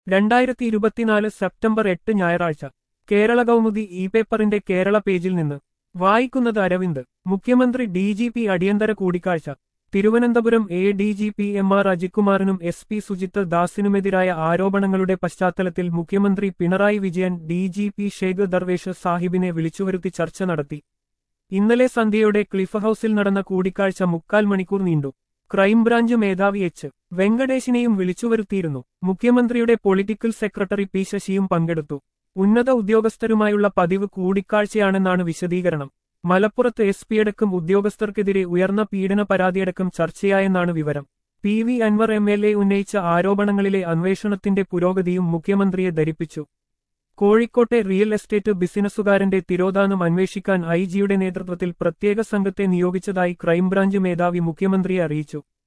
രണ്ടായിരത്തി ഇരുപത്തിനാല് സെപ്റ്റംബർ എട്ട് ഞായറാഴ്ച കേരള കൗമുദി ഇ പേപ്പറിന്റെ കേരള പേജിൽ നിന്ന് വായിക്കുന്നത് അരവിന്ദ് മുഖ്യമന്ത്രി ഡി ജി പി അടിയന്തര കൂടിക്കാഴ്ച Thiruvananthapuram A D G P M R അജിത്കുമാറിനും എസ് പി സുജിത്ത് ദാസിനുമെതിരായ ആരോപണങ്ങളുടെ പശ്ചാത്തലത്തിൽ മുഖ്യമന്ത്രി Pinarayi Vijayan D G P Shaikh Darvesh സാഹിബിനെ വിളിച്ചുവരുത്തി ചർച്ച നടത്തി ഇന്നലെ സന്ധ്യയോടെ ക്ലിഫ് ഹൌസിൽ നടന്ന കൂടിക്കാഴ്ച മുക്കാൽ മണിക്കൂർ നീണ്ടു ക്രൈംബ്രാഞ്ച് മേധാവി എച്ച് വെങ്കടേശിനെയും വിളിച്ചുവരുത്തിയിരുന്നു മുഖ്യമന്ത്രിയുടെ പൊളിറ്റിക്കൽ സെക്രട്ടറി പി ശശിയും പങ്കെടുത്തു ഉന്നത ഉദ്യോഗസ്ഥരുമായുള്ള പതിവ് കൂടിക്കാഴ്ചയാണെന്നാണ് വിശദീകരണം മലപ്പുറത്ത് എസ് പിയടക്കം ഉദ്യോഗസ്ഥർക്കെതിരെ ഉയർന്ന പീഡന പരാതിയടക്കം ചർച്ചയായെന്നാണ് വിവരം P V Anvar M L A ഉന്നയിച്ച ആരോപണങ്ങളിലെ അന്വേഷണത്തിന്റെ പുരോഗതിയും മുഖ്യമന്ത്രിയെ ധരിപ്പിച്ചു കോഴിക്കോട്ടെ റിയൽ എസ്റ്റേറ്റ് ബിസിനസ്സുകാരന്റെ തിരോധാനം അന്വേഷിക്കാൻ ഐ ജിയുടെ നേതൃത്വത്തിൽ പ്രത്യേക സംഘത്തെ നിയോഗിച്ചതായി ക്രൈംബ്രാഞ്ച് മേധാവി മുഖ്യമന്ത്രിയെ അറിയിച്ചു